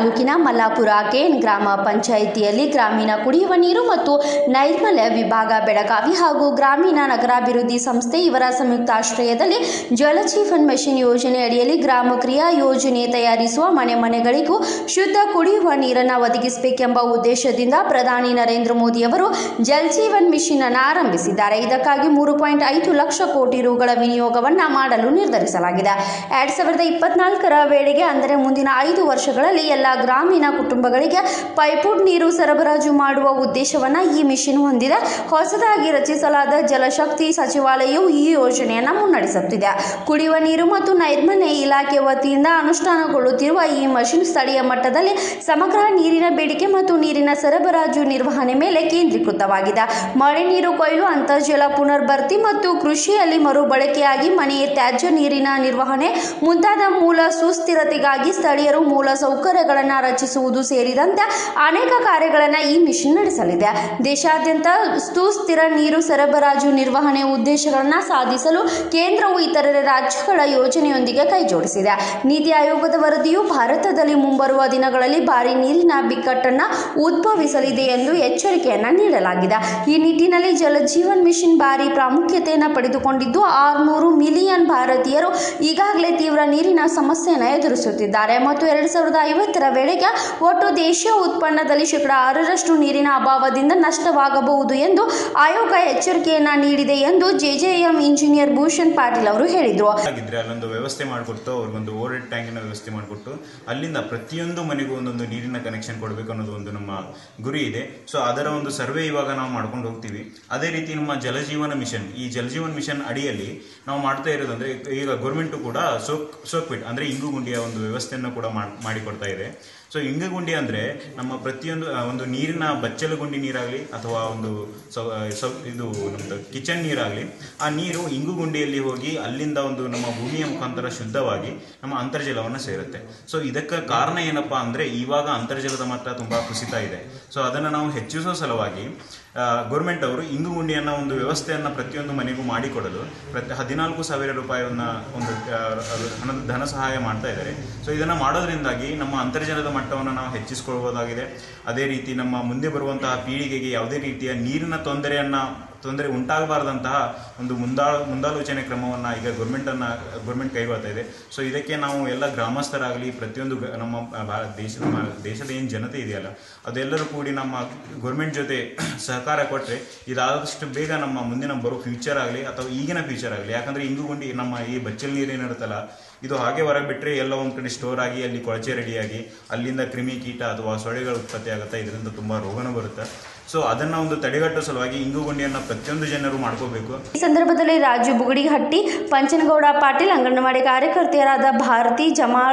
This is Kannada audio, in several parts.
ತಾಲೂಕಿನ ಮಲ್ಲಾಪುರ ಕೇನ್ ಗ್ರಾಮ ಪಂಚಾಯಿತಿಯಲ್ಲಿ ಗ್ರಾಮೀಣ ಕುಡಿಯುವ ನೀರು ಮತ್ತು ನೈರ್ಮಲ್ಯ ವಿಭಾಗ ಬೆಳಗಾವಿ ಹಾಗೂ ಗ್ರಾಮೀಣ ನಗರಾಭಿವೃದ್ಧಿ ಸಂಸ್ಥೆ ಇವರ ಸಂಯುಕ್ತಾಶ್ರಯದಲ್ಲಿ ಜಲಜೀವನ್ ಮಿಷನ್ ಯೋಜನೆ ಅಡಿಯಲ್ಲಿ ಗ್ರಾಮ ಕ್ರಿಯಾ ಯೋಜನೆ ತಯಾರಿಸುವ ಮನೆ ಮನೆಗಳಿಗೂ ಶುದ್ಧ ಕುಡಿಯುವ ನೀರನ್ನು ಒದಗಿಸಬೇಕೆಂಬ ಉದ್ದೇಶದಿಂದ ಪ್ರಧಾನಿ ನರೇಂದ್ರ ಮೋದಿ ಅವರು ಜಲ್ ಜೀವನ್ ಮಿಷನ್ ಅನ್ನು ಆರಂಭಿಸಿದ್ದಾರೆ ಇದಕ್ಕಾಗಿ ಮೂರು ಪಾಯಿಂಟ್ ಐದು ಲಕ್ಷ ಕೋಟಿ ರುಗಳ ವಿನಿಯೋಗವನ್ನ ಮಾಡಲು ನಿರ್ಧರಿಸಲಾಗಿದೆ ಎರಡ್ ಸಾವಿರದ ಇಪ್ಪತ್ನಾಲ್ಕರ ವೇಳೆಗೆ ಅಂದರೆ ಮುಂದಿನ ಐದು ವರ್ಷಗಳಲ್ಲಿ ಎಲ್ಲ ಗ್ರಾಮೀಣ ಕುಟುಂಬಗಳಿಗೆ ಪೈಪೋಟ್ ನೀರು ಸರಬರಾಜು ಮಾಡುವ ಉದ್ದೇಶವನ್ನ ಈ ಮಿಷನ್ ಹೊಂದಿದೆ ಹೊಸದಾಗಿ ರಚಿಸಲಾದ ಜಲಶಕ್ತಿ ಸಚಿವಾಲಯವು ಈ ಯೋಜನೆಯನ್ನು ಮುನ್ನಡೆಸುತ್ತಿದೆ ಕುಡಿಯುವ ನೀರು ಮತ್ತು ನೈರ್ಮಲ್ಯ ಇಲಾಖೆ ವತಿಯಿಂದ ಅನುಷ್ಠಾನಗೊಳ್ಳುತ್ತಿರುವ ಈ ಮಷಿನ್ ಸ್ಥಳೀಯ ಮಟ್ಟದಲ್ಲಿ ಸಮಗ್ರ ನೀರಿನ ಬೇಡಿಕೆ ಮತ್ತು ನೀರಿನ ಸರಬರಾಜು ನಿರ್ವಹಣೆ ಮೇಲೆ ಕೇಂದ್ರೀಕೃತವಾಗಿದೆ ಮಳೆ ನೀರು ಕೊಯ್ಲು ಅಂತರ್ಜಲ ಪುನರ್ಭರ್ತಿ ಮತ್ತು ಕೃಷಿಯಲ್ಲಿ ಮರುಬಳಕೆಯಾಗಿ ಮನೆಯ ತ್ಯಾಜ್ಯ ನೀರಿನ ನಿರ್ವಹಣೆ ಮುಂತಾದ ಮೂಲ ಸುಸ್ಥಿರತೆಗಾಗಿ ಸ್ಥಳೀಯರು ಮೂಲ ಸೌಕರ್ಯಗಳನ್ನು ರಚಿಸುವುದು ಸೇರಿದಂತೆ ಅನೇಕ ಕಾರ್ಯಗಳನ್ನು ಈ ಮಿಷನ್ ನಡೆಸಲಿದೆ ದೇಶಾದ್ಯಂತ ಸುಸ್ಥಿರ ನೀರು ಸರಬರಾಜು ನಿರ್ವಹಣೆ ಉದ್ದೇಶಗಳನ್ನು ಸಾಧಿಸಲು ಕೇಂದ್ರವು ಇತರೆ ರಾಜ್ಯಗಳ ಯೋಜನೆಯೊಂದಿಗೆ ಕೈಜೋಡಿಸಿದೆ ನೀತಿ ಆಯೋಗದ ವರದಿಯು ಭಾರತದಲ್ಲಿ ಮುಂಬರುವ ದಿನಗಳಲ್ಲಿ ಭಾರಿ ನೀರಿನ ಬಿಕ್ಕಟ್ಟನ್ನು ಉದ್ಭವಿಸಲಿದೆ ಎಂದು ಎಚ್ಚರಿಕೆಯನ್ನು ನೀಡಲಾಗಿದೆ ಈ ನಿಟ್ಟಿನಲ್ಲಿ ಜಲಜೀವನ್ ಮಿಷನ್ ಭಾರಿ ಪ್ರಾಮುಖ್ಯತೆಯನ್ನು ಪಡೆದುಕೊಂಡಿದ್ದು ಆರುನೂರು ಮಿಲಿಯನ್ ಭಾರತೀಯರು ಈಗಾಗಲೇ ತೀವ್ರ ನೀರಿನ ಸಮಸ್ಯೆಯನ್ನು ಎದುರಿಸುತ್ತಿದ್ದಾರೆ ಮತ್ತು ಎರಡು ಸಾವಿರದ ಐವತ್ತರ ವೇಳೆಗೆ ಒಟ್ಟು ದೇಶೀಯ ಉತ್ಪನ್ನದಲ್ಲಿ ಶೇಕಡ ಆರರಷ್ಟು ನೀರಿನ ಅಭಾವದಿಂದ ನಷ್ಟವಾಗಬಹುದು ಎಂದು ಆಯೋಗ ಎಚ್ಚರಿಕೆಯನ್ನ ನೀಡಿದೆ ಎಂದು ಜೆಜೆಎಂ ಇಂಜಿನಿಯರ್ ಭೂಷಣ್ ಪಾಟೀಲ್ ಅವರು ಹೇಳಿದರು ಆಗಿದ್ರೆ ಅಲ್ಲೊಂದು ವ್ಯವಸ್ಥೆ ಮಾಡಿಕೊಟ್ಟು ಅವ್ರಿಗೊಂದು ಓವರ್ ಹೆಡ್ ಟ್ಯಾಂಕಿನ ವ್ಯವಸ್ಥೆ ಮಾಡಿಕೊಟ್ಟು ಅಲ್ಲಿಂದ ಪ್ರತಿಯೊಂದು ಮನೆಗೂ ಒಂದೊಂದು ನೀರಿನ ಕನೆಕ್ಷನ್ ಕೊಡಬೇಕು ಅನ್ನೋದು ಒಂದು ನಮ್ಮ ಗುರಿ ಇದೆ ಸೊ ಅದರ ಒಂದು ಸರ್ವೆ ಇವಾಗ ನಾವು ಮಾಡ್ಕೊಂಡು ಹೋಗ್ತೀವಿ ಅದೇ ರೀತಿ ನಮ್ಮ ಜಲಜೀವನ ಮಿಷನ್ ಈ ಜಲಜೀವನ್ ಮಿಷನ್ ಅಡಿಯಲ್ಲಿ ನಾವು ಮಾಡ್ತಾ ಇರೋದಂದ್ರೆ ಈಗ ಗೌರ್ಮೆಂಟ್ ಕೂಡ ಸೋಕ್ ಸೋಕ್ಪಿಟ್ ಅಂದ್ರೆ ಇಂಗು ಗುಂಡಿಯ ಒಂದು ವ್ಯವಸ್ಥೆಯನ್ನು ಕೂಡ ಮಾಡ್- ಮಾಡಿಕೊಡ್ತಾ ಇದೆ ಸೊ ಇಂಗು ಗುಂಡಿ ಅಂದ್ರೆ ನಮ್ಮ ಪ್ರತಿಯೊಂದು ಆ, ಒಂದು ನೀರಿನ ಬಚ್ಚಲು ಗುಂಡಿ ನೀರಾಗಲಿ ಅಥವಾ ಒಂದು ಸೌ ಸೌ ಇದು ನಮ್ದು ಕಿಚನ್ ನೀರಾಗಲಿ ಆ ನೀರು ಇಂಗು ಗುಂಡಿಯಲ್ಲಿ ಹೋಗಿ ಅಲ್ಲಿಂದ ಒಂದು ನಮ್ಮ ಭೂಮಿಯ ಮುಖಾಂತರ ಶುದ್ಧವಾಗಿ ನಮ್ಮ ಅಂತರ್ಜಲವನ್ನು ಸೇರುತ್ತೆ ಸೊ ಇದಕ್ಕೆ ಕಾರಣ ಏನಪ್ಪಾ ಅಂದ್ರೆ ಇವಾಗ ಅಂತರ್ಜಲದ ಮಟ್ಟ ತುಂಬಾ ಕುಸಿತ ಇದೆ ಸೊ ಅದನ್ನು ನಾವು ಹೆಚ್ಚಿಸುವ ಸಲುವಾಗಿ ಗೌರ್ಮೆಂಟ್ ಅವರು ಇಂಗು ಗುಂಡಿಯನ್ನ ಒಂದು ವ್ಯವಸ್ಥೆಯನ್ನ ಪ್ರತಿಯೊಂದು ಮನೆಗೂ ಮಾಡಿಕೊಡಲು ಪ್ರತಿ ಹದಿನಾಲ್ಕು ಸಾವಿರ ರೂಪಾಯಿಯನ್ನ ಒಂದು ಆ, ಹಣದ ಧನ ಸಹಾಯ ಮಾಡ್ತಾ ಇದ್ದಾರೆ ಸೊ ಇದನ್ನ ಮಾಡೋದ್ರಿಂದಾಗಿ ನಮ್ಮ ಅಂತರ್ಜಲದ ಮಟ್ಟವನ್ನು ನಾವು ಹೆಚ್ಚಿಸಿಕೊಳ್ಬಹುದಾಗಿದೆ ಅದೇ ರೀತಿ ನಮ್ಮ ಮುಂದೆ ಬರುವಂತಹ ಪೀಳಿಗೆಗೆ ಯಾವುದೇ ರೀತಿಯ ನೀರಿನ ತೊಂದರೆಯನ್ನ ತೊಂದರೆ ಉಂಟಾಗಬಾರದಂತಹ ಒಂದು ಮುಂದಾ ಮುಂದಾಲೋಚನೆ ಕ್ರಮವನ್ನ ಈಗ ಗೌರ್ಮೆಂಟ್ ಅನ್ನ ಗೌರ್ಮೆಂಟ್ ಕೈಗೊಳ್ತಾ ಇದೆ ಸೊ ಇದಕ್ಕೆ ನಾವು ಎಲ್ಲ ಗ್ರಾಮಸ್ಥರಾಗಲಿ ಪ್ರತಿಯೊಂದು ಗ- ನಮ್ಮ ಭಾರತ ದೇಶದ ಮ- ದೇಶದ ಏನು ಜನತೆ ಇದೆಯಲ್ಲ ಅದೆಲ್ಲರೂ ಕೂಡಿ ನಮ್ಮ ಗೌರ್ಮೆಂಟ್ ಜೊತೆ ಸಹಕಾರ ಕೊಟ್ಟರೆ ಇದಾದಷ್ಟು ಬೇಗ ನಮ್ಮ ಮುಂದಿನ ಬರೋ ಫ್ಯೂಚರ್ ಆಗಲಿ ಅಥವಾ ಈಗಿನ ಫ್ಯೂಚರ್ ಆಗಲಿ ಯಾಕಂದ್ರೆ ಇಂಗು ಗುಂಡಿ ನಮ್ಮ ಈ ಬಚ್ಚಲ್ ನೀರು ಏನಿರುತ್ತಲ್ಲ ಇದು ಹಾಗೆ ಹೊರಗೆ ಬಿಟ್ಟರೆ ಎಲ್ಲ ಒಂದ್ ಕಡೆ ಸ್ಟೋರ್ ಆಗಿ ಅಲ್ಲಿ ಕೊಳಚೆ ರೆಡಿಯಾಗಿ ಅಲ್ಲಿಂದ ಕ್ರಿಮಿ ಕೀಟ ಅಥವಾ ಸೊಳ್ಳೆಗಳು ಉತ್ಪತ್ತಿ ಆಗುತ್ತೆ ಇದರಿಂದ ತುಂಬಾ ರೋಗನೂ ಬರುತ್ತೆ ಸೊ ಅದನ್ನ ಒಂದು ತಡೆಗಟ್ಟುವ ಸಲುವಾಗಿ ಇಂಗು ಗುಂಡಿಯನ್ನ ಪ್ರತಿಯೊಂದು ಜನರು ಮಾಡ್ಕೋಬೇಕು ಈ ಸಂದರ್ಭದಲ್ಲಿ ರಾಜು ಬುಗುಡಿಹಟ್ಟಿ ಪಂಚನಗೌಡ ಪಾಟೀಲ್ ಅಂಗನವಾಡಿ ಕಾರ್ಯಕರ್ತೆಯರಾದ ಭಾರತಿ ಜಮಾಳ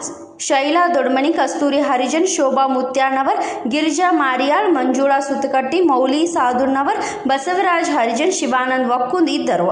ಶೈಲಾ ದೊಡ್ಮನಿ ಕಸ್ತೂರಿ ಹರಿಜನ್ ಶೋಭಾ ಮುತ್ಯಾನವರ್ ಗಿರಿಜಾ ಮಾರಿಯಾಳ್ ಮಂಜುಳಾ ಸುತ್ತಕಟ್ಟಿ ಮೌಲಿ ಸಾದುರ್ನವರ್ ಬಸವರಾಜ್ ಹರಿಜನ್ ಶಿವಾನಂದ್ ವಕ್ಕುಂದ್ ಇದ್ದರು